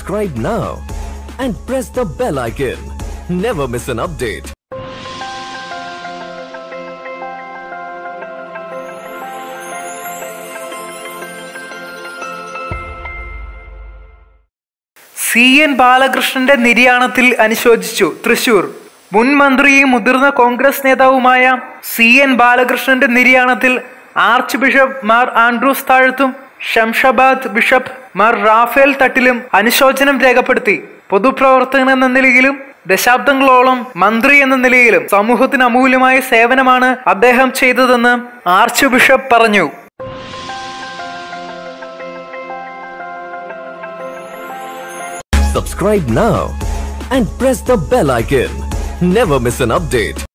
Subscribe now and press the bell icon. Never miss an update. C N ബാലകൃഷ്ണന്റെ നിര്യാണത്തിൽ അനുശോചിച്ചു തൃശൂർ മുൻ മന്ത്രിയും മുതിർന്ന കോൺഗ്രസ് നേതാവുമായ സി എൻ ബാലകൃഷ്ണന്റെ നിര്യാണത്തിൽ ആർച്ച് ബിഷപ്പ് മാർ ആൻഡ്രൂസ് താഴത്തും ഷംഷാബാദ് ബിഷപ്പ് മാർ റാഫേൽ തട്ടിലും അനുശോചനം രേഖപ്പെടുത്തി പൊതുപ്രവർത്തകൻ എന്ന നിലയിലും ദശാബ്ദങ്ങളോളം മന്ത്രി എന്ന നിലയിലും സമൂഹത്തിന് അമൂല്യമായ സേവനമാണ് അദ്ദേഹം ചെയ്തതെന്ന് ആർച്ച് ബിഷപ്പ് പറഞ്ഞു Subscribe now and press the bell icon. Never miss an update.